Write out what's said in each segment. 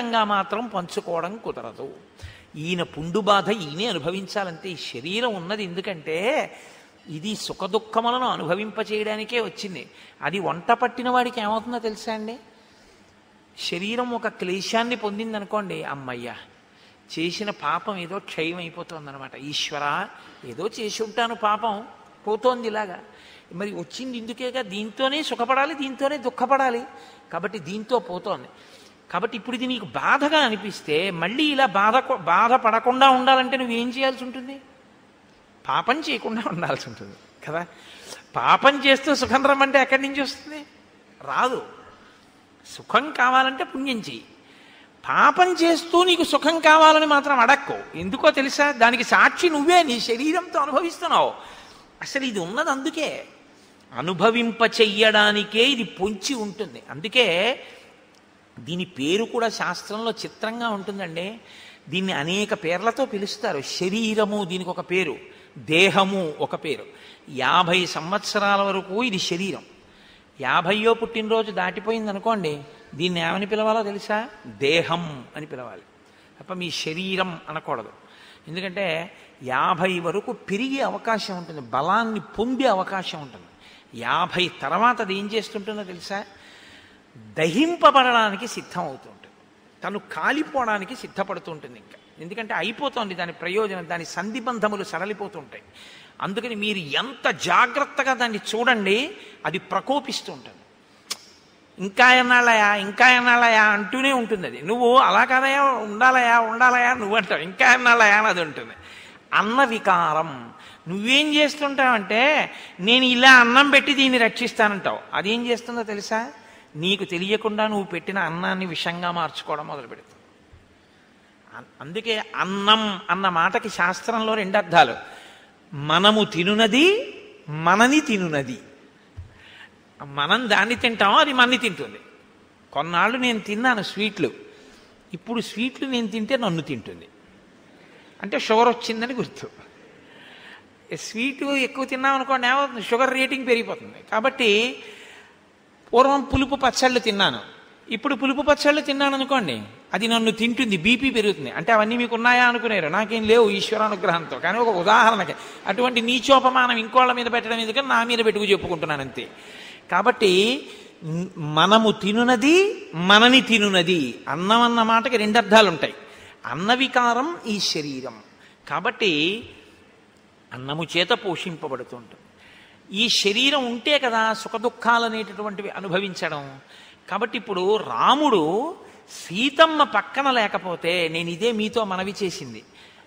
వ్యక్తిగతంగా మాత్రం పంచుకోవడం కుదరదు ఈయన పుండు బాధ ఈయనే అనుభవించాలంతే ఈ శరీరం ఉన్నది ఎందుకంటే ఇది సుఖదుఖములను అనుభవింపచేయడానికే వచ్చింది అది వంట పట్టిన వాడికి ఏమవుతుందో తెలుసా అండి శరీరం ఒక క్లేశాన్ని పొందిందనుకోండి అమ్మయ్యా చేసిన పాపం ఏదో క్షయం అయిపోతుందన్నమాట ఈశ్వర ఏదో చేసి ఉంటాను పాపం పోతోంది ఇలాగా మరి వచ్చింది ఇందుకేగా దీంతోనే సుఖపడాలి దీంతోనే దుఃఖపడాలి కాబట్టి దీంతో పోతోంది కాబట్టి ఇప్పుడు ఇది నీకు బాధగా అనిపిస్తే మళ్ళీ ఇలా బాధ బాధపడకుండా ఉండాలంటే నువ్వేం చేయాల్సి ఉంటుంది పాపం చేయకుండా ఉండాల్సి ఉంటుంది కదా పాపం చేస్తూ సుఖం రమ్మంటే ఎక్కడి నుంచి వస్తుంది రాదు సుఖం కావాలంటే పుణ్యం చెయ్యి పాపం చేస్తూ నీకు సుఖం కావాలని మాత్రం అడక్కో ఎందుకో తెలుసా దానికి సాక్షి నువ్వే నీ శరీరంతో అనుభవిస్తున్నావు అసలు ఇది ఉన్నది అందుకే అనుభవింప చెయ్యడానికే ఇది పొంచి ఉంటుంది అందుకే దీని పేరు కూడా శాస్త్రంలో చిత్రంగా ఉంటుందండి దీన్ని అనేక పేర్లతో పిలుస్తారు శరీరము దీనికి ఒక పేరు దేహము ఒక పేరు యాభై సంవత్సరాల వరకు ఇది శరీరం యాభైయో పుట్టినరోజు దాటిపోయింది అనుకోండి దీన్ని ఏమని పిలవాలో తెలుసా దేహం అని పిలవాలి తప్ప మీ శరీరం అనకూడదు ఎందుకంటే యాభై వరకు పెరిగే అవకాశం ఉంటుంది బలాన్ని పొందే అవకాశం ఉంటుంది యాభై తర్వాత అది ఏం చేస్తుంటుందో తెలుసా దహింపబడడానికి సిద్ధం అవుతుంటుంది తను కాలిపోవడానికి సిద్ధపడుతుంటుంది ఇంకా ఎందుకంటే అయిపోతుంది దాని ప్రయోజనం దాని సంధిబంధములు సడలిపోతుంటాయి అందుకని మీరు ఎంత జాగ్రత్తగా దాన్ని చూడండి అది ప్రకోపిస్తూ ఉంటుంది ఇంకా ఎన్నాళ్ళయా ఇంకా ఎన్నాళ్ళయా అంటూనే ఉంటుంది అది నువ్వు అలా కాదయా ఉండాలయా ఉండాలయా నువ్వు అంటావు ఇంకా ఎన్నాళ్ళయా అని అది ఉంటుంది అన్న వికారం నువ్వేం చేస్తుంటావంటే నేను ఇలా అన్నం పెట్టి దీన్ని రక్షిస్తానంటావు అదేం చేస్తుందో తెలుసా నీకు తెలియకుండా నువ్వు పెట్టిన అన్నాన్ని విషంగా మార్చుకోవడం మొదలు పెడుతుంది అన్- అందుకే అన్నం అన్న మాటకి శాస్త్రంలో రెండు అర్థాలు మనము తినునది మనని తినునది మనం దాన్ని తింటాం అది మన్ని తింటుంది కొన్నాళ్ళు నేను తిన్నాను స్వీట్లు ఇప్పుడు స్వీట్లు నేను తింటే నన్ను తింటుంది అంటే షుగర్ వచ్చిందని గుర్తు ఈ స్వీటు ఎక్కువ తిన్నాం అనుకోండి ఏమవుతుంది షుగర్ రేటింగ్ పెరిగిపోతుంది కాబట్టి పూర్వం పులుపు పచ్చళ్ళు తిన్నాను ఇప్పుడు పులుపు పచ్చళ్ళు తిన్నాను అనుకోండి అది నన్ను తింటుంది బీపీ పెరుగుతుంది అంటే అవన్నీ మీకు ఉన్నాయా అనుకునేరు నాకేం లేవు ఈశ్వరానుగ్రహంతో కానీ ఒక ఉదాహరణకి అటువంటి నీచోపమానం ఇంకోళ్ళ మీద పెట్టడం ఎందుకని నా మీద పెట్టుకు చెప్పుకుంటున్నాను అంతే కాబట్టి మ్, మనము తినునది మనని తినునది అన్నం అన్న మాటకి రెండు అర్థాలు ఉంటాయి అన్న వికారం ఈ శరీరం కాబట్టి అన్నము చేత పోషింపబడుతుంటుంది ఈ శరీరం ఉంటే కదా సుఖదుఖాలు అనేటటువంటివి అనుభవించడం కాబట్టి ఇప్పుడు రాముడు సీతమ్మ పక్కన లేకపోతే నేను ఇదే మీతో మనవి చేసింది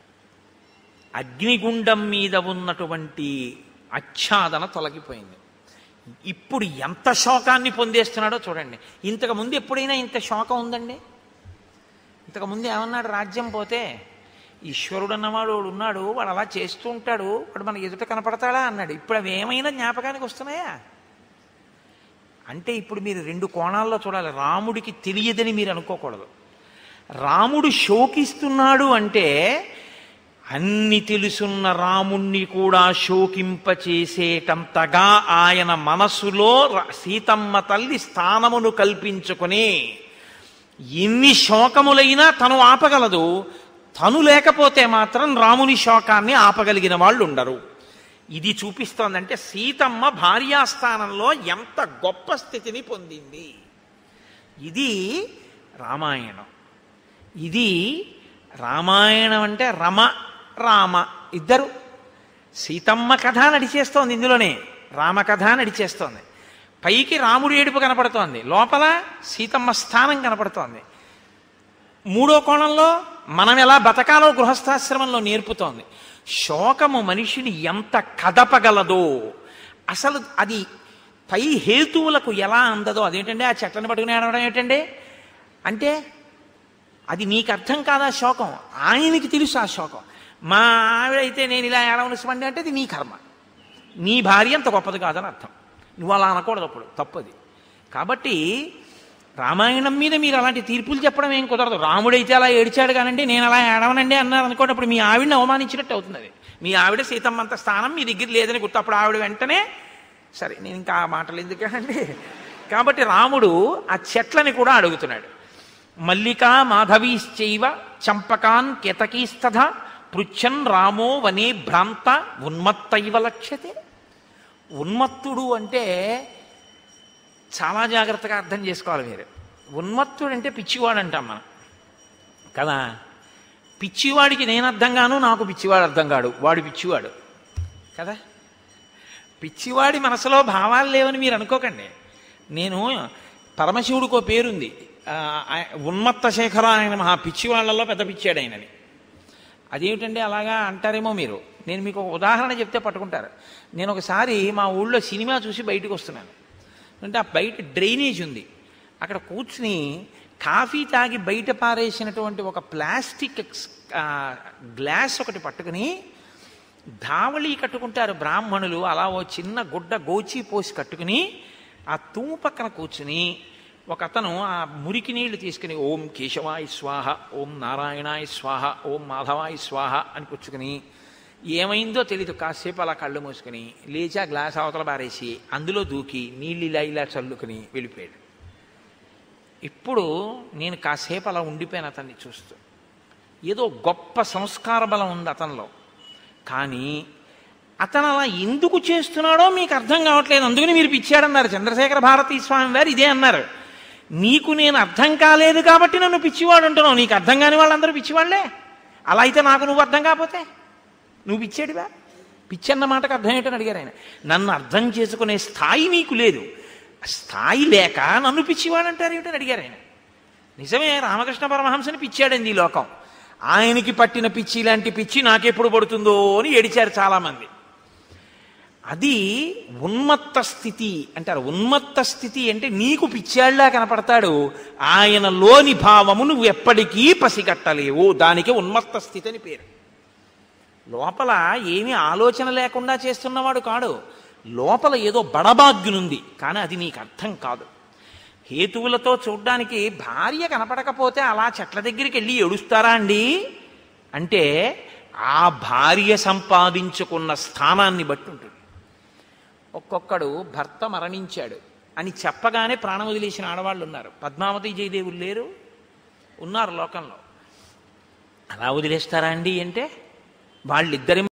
అగ్నిగుండం మీద ఉన్నటువంటి ఆచ్ఛాదన తొలగిపోయింది ఇప్పుడు ఎంత శోకాన్ని పొందేస్తున్నాడో చూడండి ఇంతకు ముందు ఎప్పుడైనా ఇంత శోకం ఉందండి ఇంతకు ముందు ఏమన్నాడు రాజ్యం పోతే ఈశ్వరుడు అన్నవాడు వాడు ఉన్నాడు వాడు అలా చేస్తూ ఉంటాడు వాడు మన ఎదుట కనపడతాడా అన్నాడు ఇప్పుడు అవి ఏమైనా జ్ఞాపకానికి వస్తున్నాయా అంటే ఇప్పుడు మీరు రెండు కోణాల్లో చూడాలి రాముడికి తెలియదని మీరు అనుకోకూడదు రాముడు శోకిస్తున్నాడు అంటే అన్ని తెలుసున్న రాముణ్ణి కూడా శోకింపచేసేటంతగా ఆయన మనసులో ర- సీతమ్మ తల్లి స్థానమును కల్పించుకుని ఎన్ని శోకములైనా తను ఆపగలదు తను లేకపోతే మాత్రం రాముని శోకాన్ని ఆపగలిగిన వాళ్ళు ఉండరు ఇది చూపిస్తోందంటే సీతమ్మ భార్యాస్థానంలో ఎంత గొప్ప స్థితిని పొందింది ఇది రామాయణం ఇది రామాయణం అంటే రమ రామ ఇద్దరు సీతమ్మ కథ నడిచేస్తోంది ఇందులోనే రామ కథ నడిచేస్తోంది పైకి రాముడు ఏడుపు కనపడుతోంది లోపల సీతమ్మ స్థానం కనపడుతోంది మూడో కోణంలో మనం ఎలా బతకాలో గృహస్థాశ్రమంలో నేర్పుతోంది శోకము మనిషిని ఎంత కదపగలదో అసలు అది పై హేతువులకు ఎలా అందదో అదేంటంటే ఆ చెట్లను పట్టుకుని ఏడవడం ఏంటండి అంటే అది నీకు అర్థం కాదా శోకం ఆయనకి తెలుసు ఆ శోకం మా ఆవిడైతే నేను ఇలా ఏడవలసిమండి అంటే అది నీ కర్మ నీ భార్య అంత గొప్పది కాదని అర్థం నువ్వు అలా అనకూడదు అప్పుడు తప్పది కాబట్టి రామాయణం మీద మీరు అలాంటి తీర్పులు చెప్పడం ఏం కుదరదు రాముడైతే అలా ఏడిచాడు కానండి నేను అలా ఏడవనండి అన్నారు అనుకోండి అప్పుడు మీ ఆవిడని అవమానించినట్టు అవుతుంది అది మీ ఆవిడ సీతమ్మంత స్థానం మీ దగ్గర లేదని గుర్తు అప్పుడు ఆవిడ వెంటనే సరే నేను ఇంకా ఆ మాటలు ఎందుకండి కాబట్టి రాముడు ఆ చెట్లని కూడా అడుగుతున్నాడు మల్లికా మాధవీశ్చైవ చంపకాన్ కేతకీస్తథ పృచ్ఛన్ రామో వనే భ్రాంత ఉన్మత్తైవ లక్ష్యతే ఉన్మత్తుడు అంటే చాలా జాగ్రత్తగా అర్థం చేసుకోవాలి మీరు ఉన్మత్తుడు అంటే పిచ్చివాడు అంటాం మనం కదా పిచ్చివాడికి నేను అర్థం కాను నాకు పిచ్చివాడు అర్థం కాడు వాడు పిచ్చివాడు కదా పిచ్చివాడి మనసులో భావాలు లేవని మీరు అనుకోకండి నేను పరమశివుడికి ఓ పేరుంది ఆ, ఆయ- ఉన్మత్త శేఖర ఆయన మహా పిచ్చివాళ్లలో పెద్ద పిచ్చాడు ఆయనని అదేమిటండి అలాగా అంటారేమో మీరు నేను మీకు ఒక ఉదాహరణ చెప్తే పట్టుకుంటారు నేను ఒకసారి మా ఊళ్ళో సినిమా చూసి బయటకు వస్తున్నాను అంటే ఆ బయట డ్రైనేజ్ ఉంది అక్కడ కూర్చుని కాఫీ తాగి బయట పారేసినటువంటి ఒక ప్లాస్టిక్ ఆ, గ్లాస్ ఒకటి పట్టుకుని ధావళి కట్టుకుంటారు బ్రాహ్మణులు అలా ఓ చిన్న గుడ్డ గోచి పోసి కట్టుకుని ఆ తూము పక్కన కూర్చుని ఒక అతను ఆ మురికి నీళ్లు తీసుకుని ఓం కేశవాయ స్వాహ ఓం నారాయణాయ స్వాహ ఓం మాధవాయ స్వాహ అని పుచ్చుకుని ఏమైందో తెలీదు కాసేపు అలా కళ్ళు మూసుకుని లేచి ఆ గ్లాస్ అవతల బారేసి అందులో దూకి నీళ్ళు ఇలా ఇలా చల్లుకుని వెళ్ళిపోయాడు ఇప్పుడు నేను కాసేపు అలా ఉండిపోయాను అతన్ని చూస్తూ ఏదో గొప్ప సంస్కార బలం ఉంది అతనిలో కానీ అతను అలా ఎందుకు చేస్తున్నాడో మీకు అర్థం కావట్లేదు అందుకని మీరు పిచ్చాడన్నారు చంద్రశేఖర భారతీ స్వామి వారు ఇదే అన్నారు నీకు నేను అర్థం కాలేదు కాబట్టి నన్ను పిచ్చివాడు అంటున్నావు నీకు అర్థం కాని వాళ్ళందరూ పిచ్చివాళ్లే అలా అయితే నాకు నువ్వు అర్థం కాకపోతే నువ్వు పిచ్చాడివా పిచ్చి అన్న మాటకు అర్థం ఏంటని అడిగారు ఆయన నన్ను అర్థం చేసుకునే స్థాయి నీకు లేదు స్థాయి లేక నన్ను పిచ్చివాడు అంటారు ఏమిటని అడిగారు ఆయన నిజమే రామకృష్ణ పరమహంసని పిచ్చాడండి ఈ లోకం ఆయనకి పట్టిన పిచ్చి ఇలాంటి పిచ్చి నాకెప్పుడు పడుతుందో అని ఏడిచారు చాలామంది అది ఉన్మత్త స్థితి అంటారు ఉన్మత్త స్థితి అంటే నీకు పిచ్చాళ్లా కనపడతాడు ఆయనలోని భావము నువ్వు ఎప్పటికీ పసిగట్టలేవు దానికి ఉన్మత్త స్థితి అని పేరు లోపల ఏమీ ఆలోచన లేకుండా చేస్తున్నవాడు కాడు లోపల ఏదో బడబాగ్యునుంది కానీ అది నీకు అర్థం కాదు హేతువులతో చూడ్డానికి భార్య కనపడకపోతే అలా చెట్ల దగ్గరికి వెళ్ళి ఏడుస్తారా అండి అంటే ఆ భార్య సంపాదించుకున్న స్థానాన్ని బట్టి ఉంటుంది ఒక్కొక్కడు భర్త మరణించాడు అని చెప్పగానే ప్రాణం వదిలేసిన ఆడవాళ్ళు ఉన్నారు పద్మావతి జయదేవులు లేరు ఉన్నారు లోకంలో అలా వదిలేస్తారా అండి అంటే వాళ్ళిద్దరి